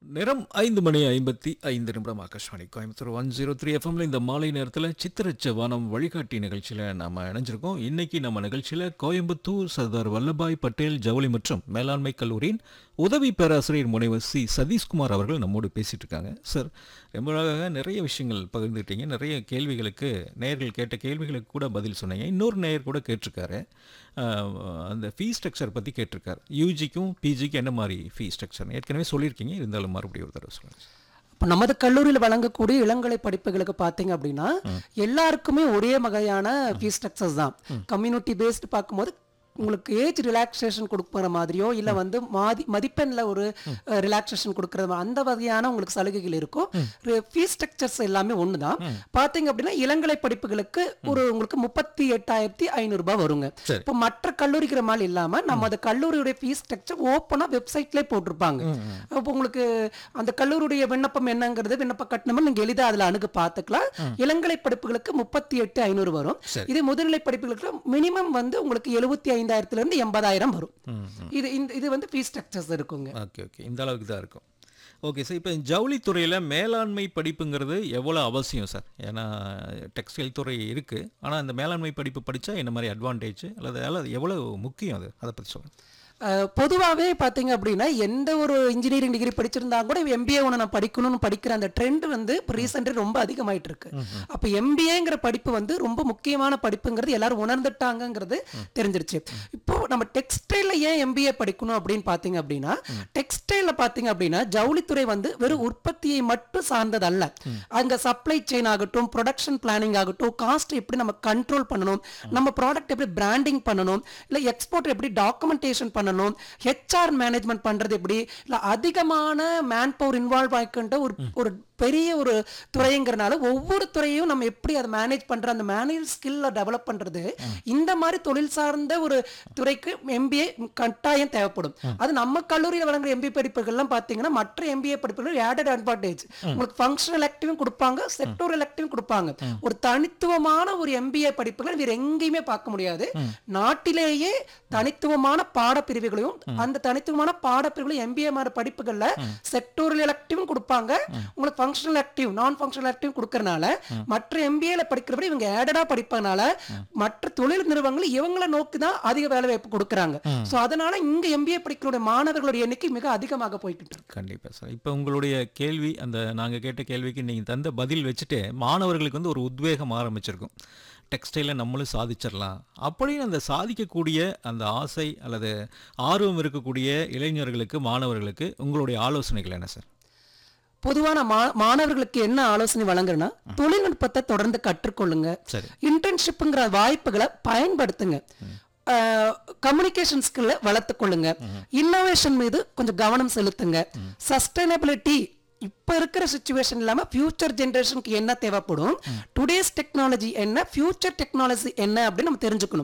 நேரம் ஐந்து மணி ஐம்பத்தி ஐந்து நிமிடம் Akashvani Coimbatore one zero three எஃப்எம்ல இந்த மாலை நேரத்தில் சித்திரச்ச வானம் வழிகாட்டி நிகழ்ச்சியில் நாம இணைஞ்சிருக்கோம் இன்னைக்கு நம்ம நிகழ்ச்சியில் கோயம்புத்தூர் சர்தார் வல்லபாய் பட்டேல் ஜவுளி மற்றும் மேலாண்மை கல்லூரியின் உதவி பேராசிரியர் முனைவர் சி சதீஷ்குமார் அவர்கள் நம்மோடு பேசிட்டு இருக்காங்க சார் ரொம்ப அழகாக நிறைய விஷயங்கள் பகிர்ந்துட்டீங்க நிறைய கேள்விகளுக்கு நேயர்கள் கேட்ட கேள்விகளுக்கு கூட பதில் சொன்னீங்க இன்னொரு நேயர் கூட கேட்டிருக்காரு அஹ், அந்த ஃபீ ஸ்ட்ரக்சர் பற்றி கேட்டிருக்காரு யூஜிக்கும் பிஜிக்கும் என்ன மாதிரி ஃபீ ஸ்ட்ரக்சர் ஏற்கனவே சொல்லியிருக்கீங்க இருந்தாலும் மறுபடியும் ஒரு தடவை சொல்லுங்கள் இப்போ நமது கல்லூரியில் வழங்கக்கூடிய இளங்கலை படிப்புகளுக்கு பார்த்தீங்க அப்படின்னா எல்லாருக்குமே ஒரே வகையான ஃபீஸ் ஸ்ட்ரக்சர்ஸ் தான் கம்யூனிட்டி பேஸ்டு பார்க்கும்போது உங்களுக்கு ஏஜ் ரிலாக்ஸேஷன் கொடுக்குற மாதிரியோ இல்லை வந்து மாதி மதிப்பெண்ணில் ஒரு ரிலாக்ஸேஷன் கொடுக்குற மா- அந்த வகையான உங்களுக்கு சலுகைகள் இருக்கும் ஃபீஸ் ஸ்ட்ரக்சர்ஸ் எல்லாமே ஒன்று தான் பார்த்தீங்க அப்படின்னா இளங்கலை படிப்புகளுக்கு ஒரு உங்களுக்கு முப்பத்தி எட்டாயிரத்தி ஐநூறுரூபா வருங்க சரி. இப்போ மற்ற கல்லூரிக்கிற மாதிரி இல்லாமல் நம்ம அந்த கல்லூரியுடைய ஃபீஸ் ஸ்ட்ரக்சர் ஓப்பனாக வெப்சைட்லேயே போட்டிருப்பாங்க அப்போ உங்களுக்கு அந்த கல்லூரியுடைய விண்ணப்பம் என்னங்கிறது விண்ணப்ப கட்டணமும் நீங்கள் எளிதாக அதில் அணுகு பார்த்துக்கலாம் இளங்கலை படிப்புகளுக்கு முப்பத்தி எட்டு ஐநூறு வரும் சரி. இது முதுநிலை படிப்புகளுக்கு மினிமம் வந்து உங்களுக்கு எழுபத்தி ஐந்தாயிரத்துல இருந்து எண்பதாயிரம் வரும் இது இந்த இது வந்து ஃபீஸ் ஸ்ட்ரக்சர்ஸ் இருக்குங்க ஓகே ஓகே இந்த அளவுக்கு தான் இருக்கும் ஓகே சார் இப்போ ஜவுளித்துறையில் மேலாண்மை படிப்புங்கிறது எவ்வளோ அவசியம் சார் ஏன்னா டெக்ஸ்டைல் துறை இருக்குது ஆனால் அந்த மேலாண்மை படிப்பு படித்தா என்ன மாதிரி அட்வான்டேஜ் அல்லது அல்லது எவ்வளோ முக்கியம் அது அதை பற்றி சொல்லுங்கள் பொதுவாகவே பார்த்தீங்க அப்படின்னா எந்த ஒரு இன்ஜினியரிங் டிகிரி படிச்சிருந்தா கூட எம்பிஏ ஒன்று நான் படிக்கணும்னு படிக்கிற அந்த ட்ரெண்ட் வந்து இப்போ ரீசெண்டாக ரொம்ப அதிகமாயிட்டு இருக்கு அப்போ எம்பிஏங்கிற படிப்பு வந்து ரொம்ப முக்கியமான படிப்புங்கிறது எல்லாரும் உணர்ந்துட்டாங்கங்கிறது தெரிஞ்சிருச்சு இப்போ நம்ம டெக்ஸ்டைலில் ஏன் எம்பிஏ படிக்கணும் அப்படின்னு பார்த்தீங்க அப்படின்னா டெக்ஸ்டைலில் பார்த்தீங்க அப்படின்னா ஜவுளித்துறை வந்து வெறும் உற்பத்தியை மட்டும் சார்ந்தது அல்ல அங்க சப்ளை செயின் ஆகட்டும் ப்ரொடக்ஷன் பிளானிங் ஆகட்டும் காஸ்ட் எப்படி நம்ம கண்ட்ரோல் பண்ணணும் நம்ம ப்ராடக்ட் எப்படி பிராண்டிங் பண்ணணும் இல்லை எக்ஸ்போர்ட் எப்படி டாக்குமெண்டேஷன் பண்ணணும் ஹெச்ஆர் மேனேஜ்மெண்ட் பண்றது எப்படி இல்லை அதிகமான மேன் பவர் இன்வால்வ் ஆகிக்கின்ற ஒரு ஒரு பெரிய ஒரு துறைங்கிறனால ஒவ்வொரு துறையும் நம்ம எப்படி அதை மேனேஜ் பண்ற அந்த மேனேஜ் ஸ்கில்ல டெவலப் பண்றது இந்த மாதிரி தொழில் சார்ந்த ஒரு துறைக்கு எம்பிஏ கட்டாயம் தேவைப்படும் அது நம்ம கல்லூரியில் வழங்குற எம்பிஏ படிப்புகள்லாம் பார்த்தீங்கன்னா மற்ற எம்பிஏ படிப்புகள் ஆடட் அட்வான்டேஜ் உங்களுக்கு ஃபங்க்ஷனல் ஆக்டிவும் கொடுப்பாங்க செக்டோரல் ஆக்டிவும் கொடுப்பாங்க ஒரு தனித்துவமான ஒரு எம்பிஏ படிப்புகள் வேற எங்கேயுமே பார்க்க முடியாது நாட்டிலேயே தனித்துவமான பாடப்பிரிவுகளையும் அந்த தனித்துவமான பாடப்பிரிவுகளையும் எம்பிஏ மாதிரி படிப்புகள்ல செக்டோரல் எலக்டிவும் கொடுப்பாங்க உங்களுக்கு ஃபங்க்ஷனல் ஆக்டிவ் நான் ஃபங்க்ஷனல் ஆக்டிவ் கொடுக்கறனால மற்ற எம்பிஏல படிக்கிறபடி இவங்க ஆடடா படிப்பதனால மற்ற தொழில் நிறுவனங்கள் இவங்கள நோக்கி தான் அதிக வேலை வாய்ப்பு கொடுக்கறாங்க சோ அதனால இங்க எம்பிஏ படிக்கிற மாணவர்களுடைய எண்ணிக்கை மிக அதிகமாக போயிட்டு இருக்கு கண்டிப்பாக சார் இப்போ உங்களுடைய கேள்வி அந்த நாங்கள் கேட்ட கேள்விக்கு நீங்கள் தந்த பதில் வச்சுட்டு மாணவர்களுக்கு வந்து ஒரு உத்வேகம் ஆரம்பிச்சிருக்கும் டெக்ஸ்டைலில் நம்மளும் சாதிச்சிடலாம் அப்படின்னு அந்த சாதிக்கக்கூடிய அந்த ஆசை அல்லது ஆர்வம் இருக்கக்கூடிய இளைஞர்களுக்கு மாணவர்களுக்கு உங்களுடைய ஆலோசனைகள் என்ன சார் பொதுவான மா மாணவர்களுக்கு என்ன ஆலோசனை வழங்குறேன்னா தொழில்நுட்பத்தை தொடர்ந்து கற்றுக்கொள்ளுங்க சரி இன்டர்ன்ஷிப்புங்கிற வாய்ப்புகளை பயன்படுத்துங்க கம்யூனிகேஷன் ஸ்கில்ல வளர்த்துக்கொள்ளுங்க இன்னோவேஷன் மீது கொஞ்சம் கவனம் செலுத்துங்க சஸ்டைனபிலிட்டி இப்ப இருக்கிற சுச்சுவேஷன் இல்லாம ஃபியூச்சர் ஜெனரேஷனுக்கு என்ன தேவைப்படும் டுடேஸ் டெக்னாலஜி என்ன ஃபியூச்சர் டெக்னாலஜி என்ன அப்படின்னு நம்ம தெரிஞ்சுக்கணும்